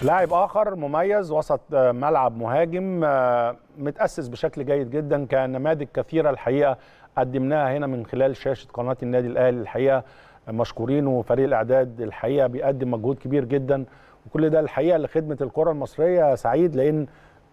لاعب اخر مميز وسط ملعب مهاجم متاسس بشكل جيد جدا كنماذج كثيره الحقيقه قدمناها هنا من خلال شاشه قناه النادي الاهلي الحقيقه مشكورين وفريق الاعداد الحقيقه بيقدم مجهود كبير جدا وكل ده الحقيقه لخدمه الكره المصريه سعيد لان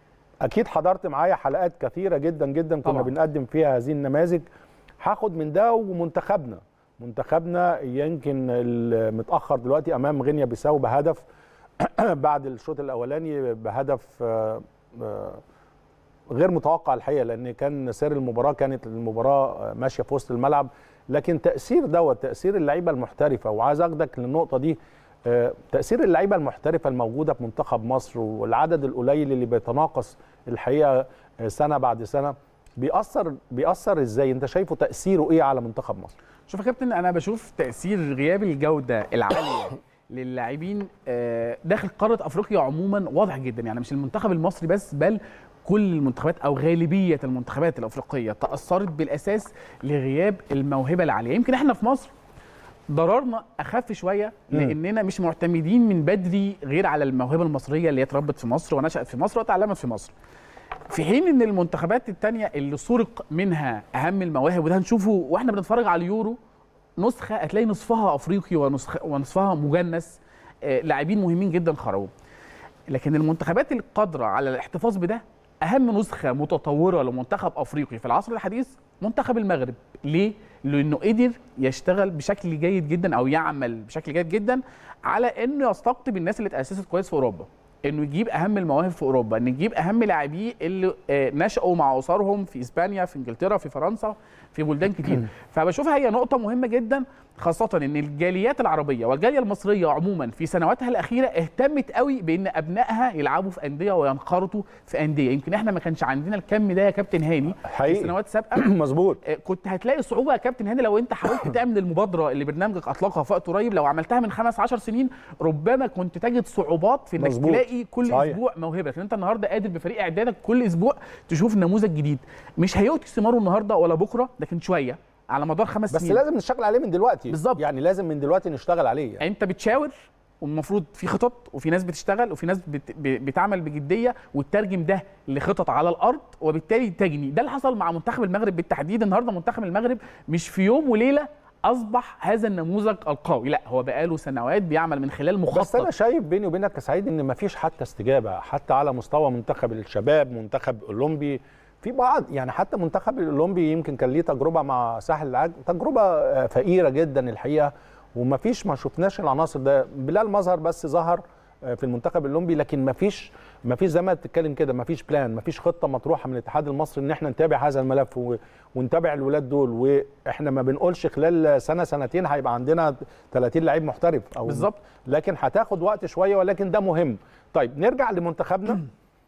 اكيد حضرت معايا حلقات كثيره جدا جدا كنا طبعا. بنقدم فيها هذه النماذج هاخد من ده ومنتخبنا منتخبنا يمكن المتاخر دلوقتي امام غينيا بيساو بهدف بعد الشوط الاولاني بهدف آه، آه، غير متوقع الحقيقه لان كان سير المباراه كانت المباراه ماشيه في وسط الملعب لكن تاثير دوت تاثير اللعيبه المحترفه وعايز اخدك للنقطه دي آه، تاثير اللعيبه المحترفه الموجوده في منتخب مصر والعدد القليل اللي بيتناقص الحقيقه آه، سنه بعد سنه بيأثر بيأثر ازاي انت شايفه تاثيره ايه على منتخب مصر شوف يا كابتن انا بشوف تاثير غياب الجوده العاليه للاعبين آه، داخل قاره افريقيا عموما واضح جدا يعني مش المنتخب المصري بس بل كل المنتخبات او غالبيه المنتخبات الافريقيه تاثرت بالاساس لغياب الموهبه العاليه يمكن احنا في مصر ضررنا اخف شويه مم. لاننا مش معتمدين من بدري غير على الموهبه المصريه اللي هي اتربت في مصر ونشات في مصر وتعلمت في مصر في حين ان المنتخبات التانية اللي سرق منها اهم المواهب وده هنشوفه واحنا بنتفرج على اليورو نسخه هتلاقي نصفها افريقي ونسخ ونصفها مجنس آه، لاعبين مهمين جدا خرجوا لكن المنتخبات القادره على الاحتفاظ بده اهم نسخه متطوره لمنتخب افريقي في العصر الحديث منتخب المغرب ليه لانه قدر يشتغل بشكل جيد جدا او يعمل بشكل جيد جدا على انه يستقطب الناس اللي اتاسست كويس في اوروبا انه يجيب اهم المواهب في اوروبا انه يجيب اهم لاعبيه اللي آه، نشأوا مع اسرهم في اسبانيا في انجلترا في فرنسا في بلدان كتير فبشوفها هي نقطه مهمه جدا خاصه ان الجاليات العربيه والجاليه المصريه عموما في سنواتها الاخيره اهتمت قوي بان ابنائها يلعبوا في انديه وينخرطوا في انديه يمكن احنا ما كانش عندنا الكم ده يا كابتن هاني في حقيقي. سنوات سابقه مظبوط آه، كنت هتلاقي صعوبه يا كابتن هاني لو انت حاولت تعمل المبادره اللي برنامجك اطلقها في وقت قريب لو عملتها من خمس عشر سنين ربما كنت تجد صعوبات في انك مظبوط. تلاقي كل صحيح. اسبوع موهبه لكن انت النهارده قادر بفريق اعدادك كل اسبوع تشوف نموذج جديد مش هيؤتي ثماره النهارده ولا بكره لكن شويه على مدار خمس بس سنين لازم نشتغل عليه من دلوقتي بالظبط. يعني لازم من دلوقتي نشتغل عليه يعني. انت بتشاور والمفروض في خطط وفي ناس بتشتغل وفي ناس بت... ب- بتعمل بجديه وتترجم ده لخطط على الارض وبالتالي تجني ده اللي حصل مع منتخب المغرب بالتحديد النهارده منتخب المغرب مش في يوم وليله اصبح هذا النموذج القوي لا هو بقاله سنوات بيعمل من خلال بس انا مخطط شايف بيني وبينك يا سعيد ان مفيش حتى استجابه حتى على مستوى منتخب الشباب منتخب اولمبي في بعض يعني حتى منتخب الاولمبي يمكن كان ليه تجربه مع ساحل العاج تجربه آه، فقيره جدا الحقيقه ومفيش ما شفناش العناصر ده بلال مظهر بس ظهر آه، في المنتخب الاولمبي لكن مفيش مفيش زي ما بتتكلم كده مفيش بلان مفيش خطه مطروحه من الاتحاد المصري ان احنا نتابع هذا الملف و... ونتابع الولاد دول واحنا ما بنقولش خلال سنه سنتين هيبقى عندنا 30 لعيب محترف او بالظبط. لكن هتاخد وقت شويه ولكن ده مهم طيب نرجع لمنتخبنا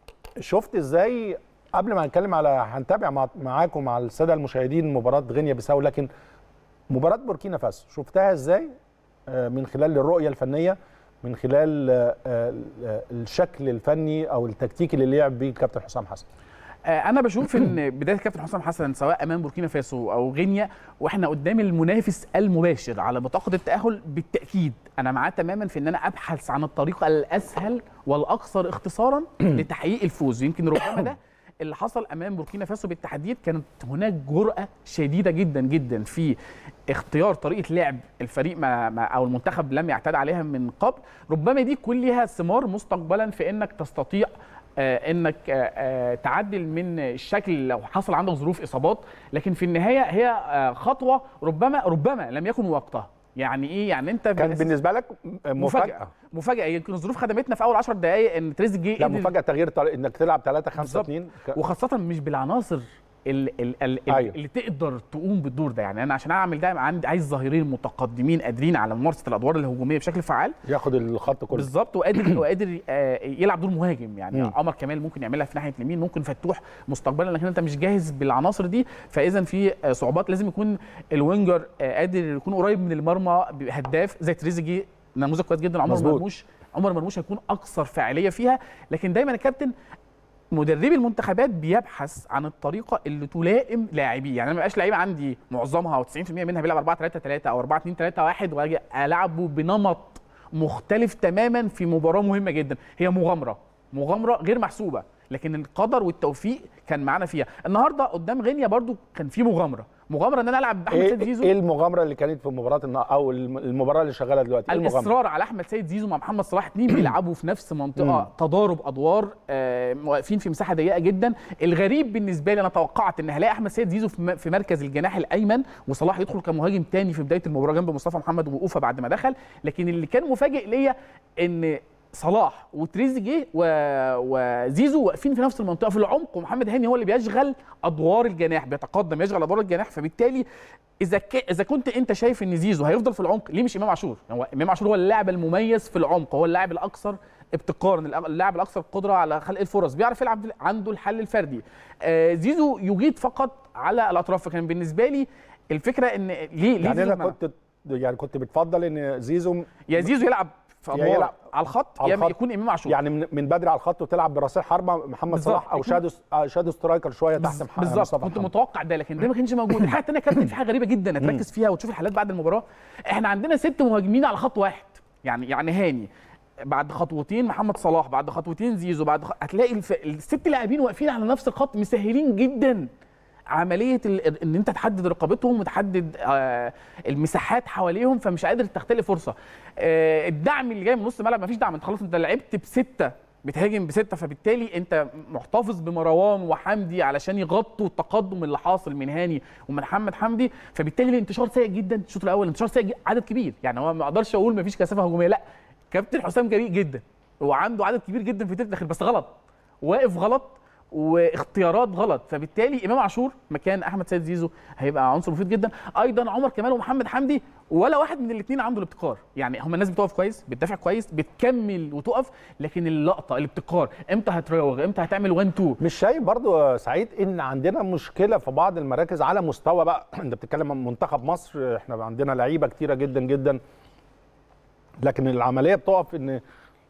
شفت ازاي قبل ما نتكلم على هنتابع مع معاكم مع الساده المشاهدين مباراه غينيا بيساو لكن مباراه بوركينا فاسو شفتها ازاي آه، من خلال الرؤيه الفنيه من خلال آه، آه، الشكل الفني او التكتيكي اللي لعب بيه الكابتن حسام حسن آه، انا بشوف ان بدايه كابتن حسام حسن سواء امام بوركينا فاسو او غينيا واحنا قدام المنافس المباشر على بطاقه التاهل بالتاكيد انا معاه تماما في ان انا ابحث عن الطريقه الاسهل والاكثر اختصارا لتحقيق الفوز يمكن ربما ده اللي حصل امام بوركينا فاسو بالتحديد كانت هناك جرأه شديده جدا جدا في اختيار طريقه لعب الفريق ما ما او المنتخب لم يعتاد عليها من قبل ربما دي يكون ليها ثمار مستقبلا في انك تستطيع آه، انك آه، آه، تعدل من الشكل لو حصل عندك ظروف اصابات لكن في النهايه هي آه، خطوه ربما ربما لم يكن وقتها يعني ايه يعني انت كان بأس- بالنسبه لك مفاجاه مفاجاه يمكن الظروف خدمتنا في اول 10 دقائق ان تريزيجيه لا قدر- مفاجاه تغيير طريق انك تلعب 3 5 بالظبط. 2 وخاصه مش بالعناصر ال ال ال أيوة. اللي تقدر تقوم بالدور ده يعني انا عشان اعمل ده عندي عايز ظهيرين متقدمين قادرين على ممارسه الادوار الهجوميه بشكل فعال ياخد الخط كله بالظبط وقادر وقادر آه، يلعب دور مهاجم يعني مم. عمر كمال ممكن يعملها في ناحيه اليمين ممكن فتوح مستقبلا لكن انت مش جاهز بالعناصر دي فاذا في آه، صعوبات لازم يكون الوينجر آه، قادر يكون قريب من المرمى هداف زي تريزيجيه نموذج كويس جدا عمر مظبوط. مرموش عمر مرموش هيكون اكثر فاعليه فيها لكن دايما يا كابتن مدربي المنتخبات بيبحث عن الطريقه اللي تلائم لاعبيه يعني انا ما بقاش لعيب عندي معظمها او 90% منها بيلعب 4 3 3 او 4 2 3 1 واجي العبه بنمط مختلف تماما في مباراه مهمه جدا هي مغامره مغامره غير محسوبه لكن القدر والتوفيق كان معانا فيها النهارده قدام غينيا برضو كان في مغامره مغامره ان انا العب باحمد ايه سيد زيزو ايه المغامره اللي كانت في مباراه النا- او الم- المباراه اللي شغاله دلوقتي ايه المغامره الاصرار على احمد سيد زيزو مع محمد صلاح اتنين بيلعبوا في نفس منطقه تضارب ادوار آه، واقفين في مساحه ضيقه جدا الغريب بالنسبه لي انا توقعت ان هلاقي احمد سيد زيزو في م- في مركز الجناح الايمن وصلاح يدخل كمهاجم تاني في بدايه المباراه جنب مصطفى محمد ووقوفه بعد ما دخل لكن اللي كان مفاجئ ليا ان صلاح وتريزيجيه و... وزيزو واقفين في نفس المنطقه في العمق ومحمد هاني هو اللي بيشغل ادوار الجناح بيتقدم يشغل ادوار الجناح فبالتالي اذا ك... اذا كنت انت شايف ان زيزو هيفضل في العمق ليه مش امام عاشور هو امام عاشور هو اللاعب المميز في العمق هو اللاعب الاكثر ابتكارا اللاعب الاكثر قدره على خلق الفرص بيعرف يلعب عنده الحل الفردي آه زيزو يجيد فقط على الاطراف فكان بالنسبه لي الفكره ان ليه ليه يعني زيزو انا الملعب؟ كنت يعني كنت بتفضل ان زيزو يا زيزو يلعب في يا ادوار يلعب على الخط على يا الخط. يكون امام عاشور يعني من من بدري على الخط وتلعب براسيل حربه محمد بالظبط. صلاح او يكون- شادو آه، شادو سترايكر شويه تحت مح- بالظبط مصطفى كنت محمد. متوقع ده لكن ده ما كانش موجود الحاجه الثانيه يا كابتن في حاجه غريبه جدا هتركز فيها وتشوف الحالات بعد المباراه احنا عندنا ست مهاجمين على خط واحد يعني يعني هاني بعد خطوتين محمد صلاح بعد خطوتين زيزو بعد خ... هتلاقي الف... الست لاعبين واقفين على نفس الخط مسهلين جدا عمليه ال... ان انت تحدد رقابتهم وتحدد آه المساحات حواليهم فمش قادر تختلق فرصه آه الدعم اللي جاي من نص الملعب مفيش دعم انت خلاص انت لعبت بسته بتهاجم بسته فبالتالي انت محتفظ بمروان وحمدي علشان يغطوا التقدم اللي حاصل من هاني ومن محمد حمدي فبالتالي الانتشار سيء جدا الشوط الاول انتشار سيء جداً، عدد كبير يعني هو ما اقدرش اقول مفيش كثافه هجوميه لا كابتن حسام جريء جدا هو عنده عدد كبير جدا في الداخل بس غلط واقف غلط واختيارات غلط فبالتالي امام عاشور مكان احمد سيد زيزو هيبقى عنصر مفيد جدا ايضا عمر كمال ومحمد حمدي ولا واحد من الاثنين عنده الابتكار يعني هم الناس بتقف كويس بتدافع كويس بتكمل وتقف لكن اللقطه الابتكار امتى هتراوغ امتى هتعمل 1 2 مش شايف برضو يا سعيد ان عندنا مشكله في بعض المراكز على مستوى بقى انت بتتكلم عن منتخب مصر احنا عندنا لعيبه كتيره جدا جدا لكن العمليه بتقف ان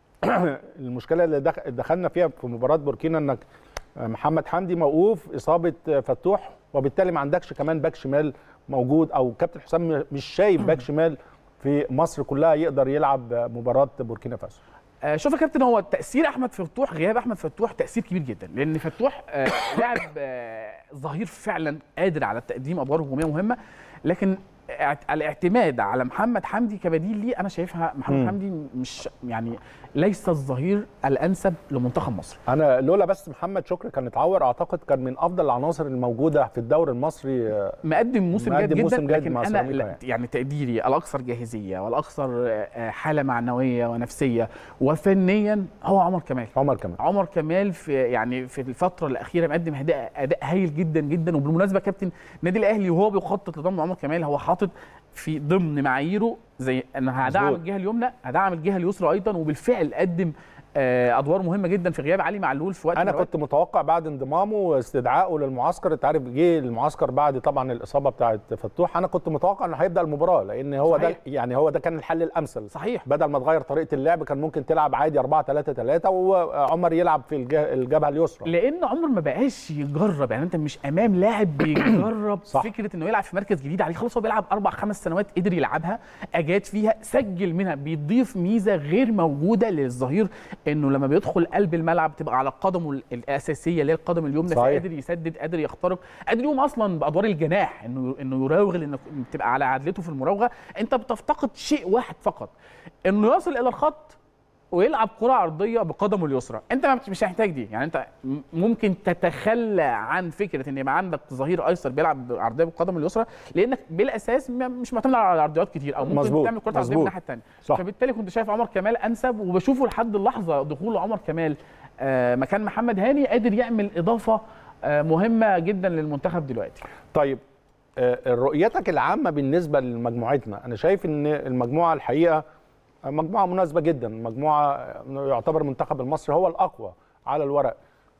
المشكله اللي دخ- دخلنا فيها في مباراه بوركينا انك محمد حمدي موقوف اصابه فتوح وبالتالي ما عندكش كمان باك شمال موجود او كابتن حسام مش شايف باك شمال في مصر كلها يقدر يلعب مباراه بوركينا فاسو آه، شوف يا كابتن هو تاثير احمد فتوح غياب احمد فتوح تاثير كبير جدا لان فتوح آه، لاعب آه، ظهير فعلا قادر على تقديم ادوار هجوميه مهمه لكن اعت- الاعتماد على محمد حمدي كبديل ليه انا شايفها محمد مم. حمدي مش يعني ليس الظهير الانسب لمنتخب مصر انا لولا بس محمد شكري كان اتعور اعتقد كان من افضل العناصر الموجوده في الدوري المصري آه، مقدم موسم مقدم جيد جدا موسم جيد لكن مع انا سيراميكا لا يعني. يعني تقديري الاكثر جاهزيه والاكثر آه، حاله معنويه ونفسيه وفنيا هو عمر كمال عمر كمان عمر كمال في يعني في الفتره الاخيره مقدم اداء اداء هايل جدا جدا وبالمناسبه كابتن النادي الاهلي وهو بيخطط لضم عمر كمال هو حاطط في ضمن معاييره زي انا هدعم مظبوط. الجهه اليمنى هدعم الجهه اليسرى ايضا وبالفعل قدم آه، ادوار مهمه جدا في غياب علي معلول في وقت من انا الأوقات. كنت متوقع بعد انضمامه واستدعائه للمعسكر انت عارف جه المعسكر بعد طبعا الاصابه بتاعه فتوح انا كنت متوقع انه هيبدا المباراه لان هو صحيح. ده يعني هو ده كان الحل الامثل صحيح بدل ما تغير طريقه اللعب كان ممكن تلعب عادي 4 3 3 وعمر يلعب في الجه- الجبهه اليسرى لان عمر ما بقاش يجرب يعني انت مش امام لاعب بيجرب صح. فكره انه يلعب في مركز جديد عليه خلاص هو بيلعب اربع خمس سنوات قدر يلعبها اجاد فيها سجل منها بيضيف ميزه غير موجوده للظهير انه لما بيدخل قلب الملعب تبقى على قدمه ال- الاساسيه اللي هي القدم اليمنى صحيح. فقادر يسدد قادر يخترق قادر يقوم اصلا بادوار الجناح انه انه يراوغ لانك تبقى على عدلته في المراوغه انت بتفتقد شيء واحد فقط انه يصل الى الخط ويلعب كرة عرضية بقدمه اليسرى، انت ما بت- مش محتاج دي، يعني انت م- ممكن تتخلى عن فكرة ان يبقى عندك ظهير ايسر بيلعب عرضية بقدمه اليسرى لانك بالاساس م- مش معتمد على عرضيات كتير او ممكن مظبوط، تعمل كرة عرضية من مظبوط. الناحية الثانية، صح. فبالتالي كنت شايف عمر كمال انسب وبشوفه لحد اللحظة دخول عمر كمال آه، مكان محمد هاني قادر يعمل اضافة آه، مهمة جدا للمنتخب دلوقتي. طيب آه، رؤيتك العامه بالنسبه لمجموعتنا انا شايف ان المجموعه الحقيقه مجموعه مناسبه جدا مجموعه آه، يعتبر المنتخب المصري هو الاقوى على الورق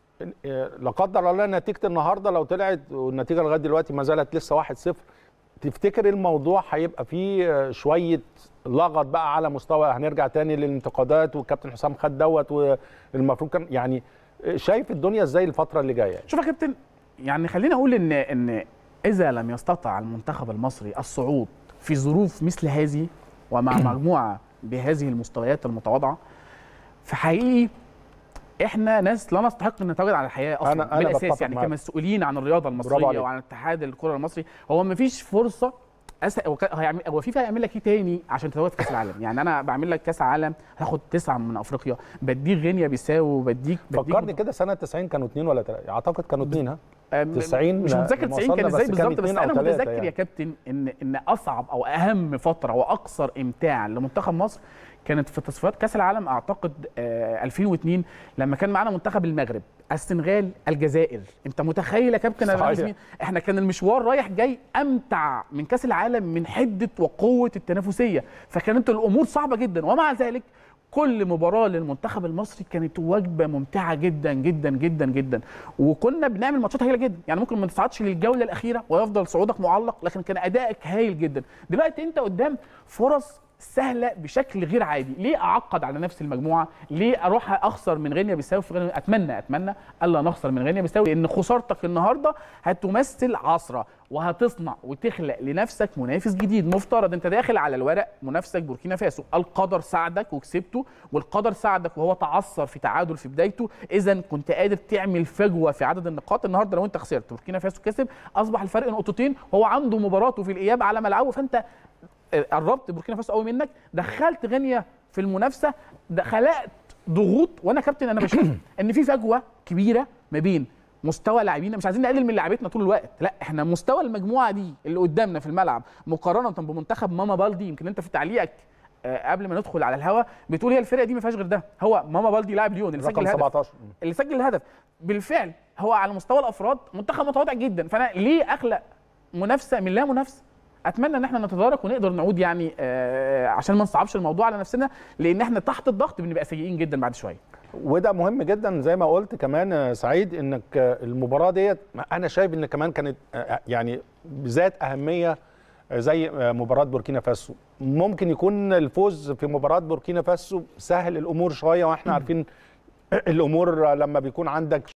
آه، لا قدر الله نتيجه النهارده لو طلعت والنتيجه لغايه دلوقتي ما زالت لسه 1-0 تفتكر الموضوع هيبقى فيه آه، شويه لغط بقى على مستوى هنرجع تاني للانتقادات والكابتن حسام خد دوت والمفروض كان يعني آه، شايف الدنيا ازاي الفتره اللي جايه شوف يا كابتن يعني خلينا اقول ان ان اذا لم يستطع المنتخب المصري الصعود في ظروف مثل هذه ومع مجموعه بهذه المستويات المتواضعه فحقيقي احنا ناس لا نستحق ان نتواجد على الحياه اصلا أنا- أنا بالاساس بتفق يعني معاك. كمسؤولين عن الرياضه برافو المصريه عليك. وعن اتحاد الكره المصري هو ما فيش فرصه أس... هو ك- هيعمل هو فيفا هيعمل لك ايه تاني عشان تتواجد في كاس العالم يعني انا بعمل لك كاس عالم هاخد تسعه من افريقيا بديك غينيا بيساو بديك بديك فكرني كده سنه 90 كانوا اثنين ولا ثلاثه اعتقد كانوا اثنين ها أم- 90 مش متذكر لما 90 كان وصلنا ازاي بس كان بالظبط بس اتنين أو انا تلاتة متذكر يعني. يا كابتن ان ان اصعب او اهم فتره واكثر امتاعا لمنتخب مصر كانت في تصفيات كاس العالم اعتقد آه 2002 لما كان معانا منتخب المغرب السنغال الجزائر انت متخيل يا كابتن أنا صحيح. عايز مين؟ احنا كان المشوار رايح جاي امتع من كاس العالم من حده وقوه التنافسيه فكانت الامور صعبه جدا ومع ذلك كل مباراه للمنتخب المصري كانت وجبه ممتعه جدا جدا جدا جدا وكنا بنعمل ماتشات هايله جدا يعني ممكن ما تصعدش للجوله الاخيره ويفضل صعودك معلق لكن كان ادائك هايل جدا دلوقتي انت قدام فرص سهله بشكل غير عادي ليه اعقد على نفس المجموعه ليه اروح اخسر من غينيا بيساو في غينيا اتمنى اتمنى الا نخسر من غينيا بيساو لان خسارتك النهارده هتمثل عصره وهتصنع وتخلق لنفسك منافس جديد مفترض انت داخل على الورق منافسك بوركينا فاسو القدر ساعدك وكسبته والقدر ساعدك وهو تعثر في تعادل في بدايته اذا كنت قادر تعمل فجوه في عدد النقاط النهارده لو انت خسرت بوركينا فاسو كسب اصبح الفرق نقطتين وهو عنده مباراته في الاياب على ملعبه فانت قربت بوركينا فاسو قوي منك دخلت غينيا في المنافسه ده خلقت ضغوط وانا كابتن انا بشوف ان في فجوه كبيره ما بين مستوى لاعبينا مش عايزين نقلل من لعيبتنا طول الوقت لا احنا مستوى المجموعه دي اللي قدامنا في الملعب مقارنه بمنتخب ماما بالدي يمكن انت في تعليقك آه، قبل ما ندخل على الهوا بتقول هي الفرقه دي ما فيهاش غير ده هو ماما بالدي لاعب ليون اللي سجل رقم الهدف 17 اللي سجل الهدف بالفعل هو على مستوى الافراد منتخب متواضع جدا فانا ليه اخلق منافسه من لا منافسه اتمنى ان احنا نتدارك ونقدر نعود يعني آه عشان ما نصعبش الموضوع على نفسنا لان احنا تحت الضغط بنبقى سيئين جدا بعد شويه وده مهم جدا زي ما قلت كمان آه، سعيد انك آه، المباراه ديت انا شايف ان كمان كانت آه، يعني ذات اهميه آه، زي آه، مباراه بوركينا فاسو ممكن يكون الفوز في مباراه بوركينا فاسو سهل الامور شويه واحنا عارفين الامور لما بيكون عندك